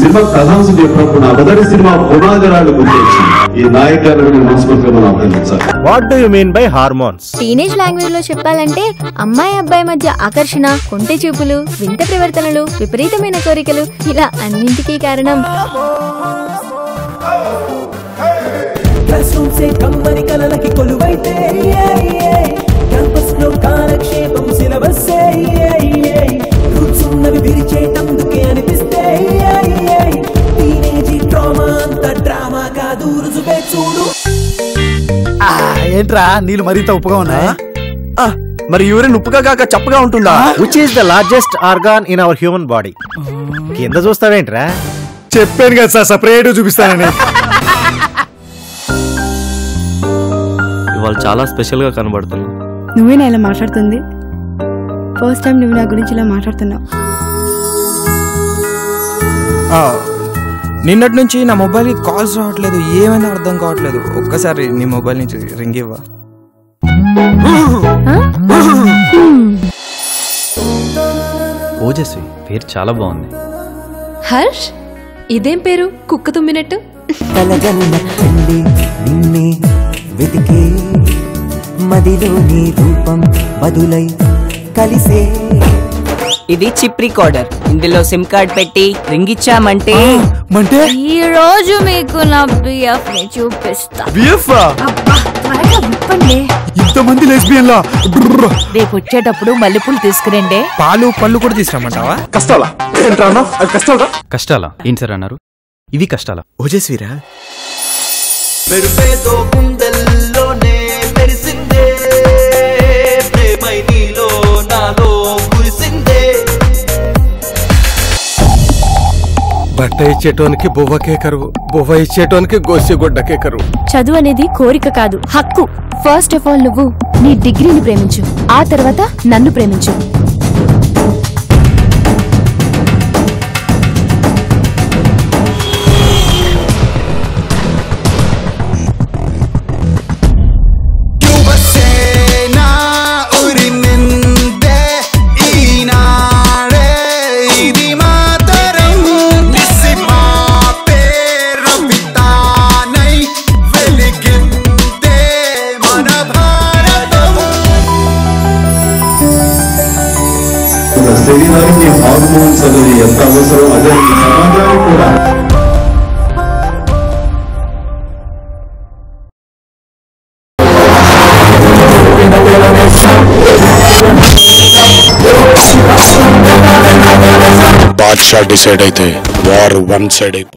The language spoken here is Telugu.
సినిమా కథాంశం చెప్పినప్పుడు నా మొదటి సినిమా పునాదిరాళ్ళు గుర్తొచ్చి ఈ నాయకులను మనస్ఫూర్తిగా మనం అభినందించాలి what do you mean by hormones teenage language లో చెప్పాలంటే అమ్మాయి అబ్బాయి మధ్య ఆకర్షణ కొంటె చూపులు వింత ప్రవర్తనలు విపరీతమైన కోరికలు ఇలా అన్నింటికీ కారణం క్లాస్ రూమ్ సే కమ్మని కలలకి కొలువైతే క్యాంపస్ లో కాలక్షేపం సిలబస్ రూట్స్ ఉన్నవి విరిచేటందుకే అనిపిస్తే టీనేజీ డ్రామా అంత డ్రామా కాదు రుజువే చూడు ఏంట్రా నీళ్ళు మరింత ఉప్పుగా ఉన్నాయి మరి యూరిన్ ఉప్పుగా కాక చప్పగా ఉంటుందా which is the largest organ in our human body కింద చూస్తావేంట్రా చెప్పాను కదా సార్ సపరేట్ చూపిస్తానని ఇవాళ చాలా స్పెషల్ గా కనబడుతున్నావు నువ్వేనా ఇలా మాట్లాడుతుంది ఫస్ట్ టైం నువ్వు నా గురించి ఇలా మాట్లాడుతున్నావు నిన్నటి నుంచి నా మొబైల్ కాల్స్ రావట్లేదు ఏమైనా అర్థం కావట్లేదు ఒక్కసారి నీ మొబైల్ నుంచి రింగ్ ఇవ్వ ఓజస్వి పేరు చాలా బాగుంది హర్ష్ ఇదేం పేరు కుక్క తుమ్మినట్టు కలగన్నట్టుండి నిన్నే వెతికే మదిలో నీ రూపం బదులై కలిసే ఇది చిప్ రికార్డర్ ఇందులో సిమ్ కార్డ్ పెట్టి రింగ్ ఇచ్చామంటే అంటే ఈ రోజు మీకు నా బిఎఫ్ ని చూపిస్తా బిఎఫ్ అబ్బా, త్వరగా విప్పండి ఇంతమంది లెస్బియన్లా రేపు వచ్చేటప్పుడు మల్లెపూలు తీసుకురండి పాలు పళ్ళు కూడా తీసుకురమ్మంటావా కష్టాలా ఏంట్రా అన్న? అది కష్టాలా కష్టాలా ఏంటి సార్ అన్నారు ఇవి కష్టాలా ఓజస్వీరా మెరుపేతో గుండెల్లోనే మెరిసిందే ప్రేమై నీలో నాలో కురిసిందే బట్ట ఇచ్చేటోనికి బువ్వకే కరువు బువ్వ ఇచ్చేటోనికి గొడ్డకే కరువు చదువు అనేది కోరిక కాదు హక్కు ఫస్ట్ ఆఫ్ ఆల్ నువ్వు నీ డిగ్రీని ప్రేమించు ఆ తర్వాత నన్ను ప్రేమించు ఒక శరీరానికి హార్మోన్స్ అనేది ఎంత అవసరం అదే ఈ సమాజానికి కూడా బాద్షా డిసైడ్ అయితే వార్ వన్ సైడ్ అయిపోతుంది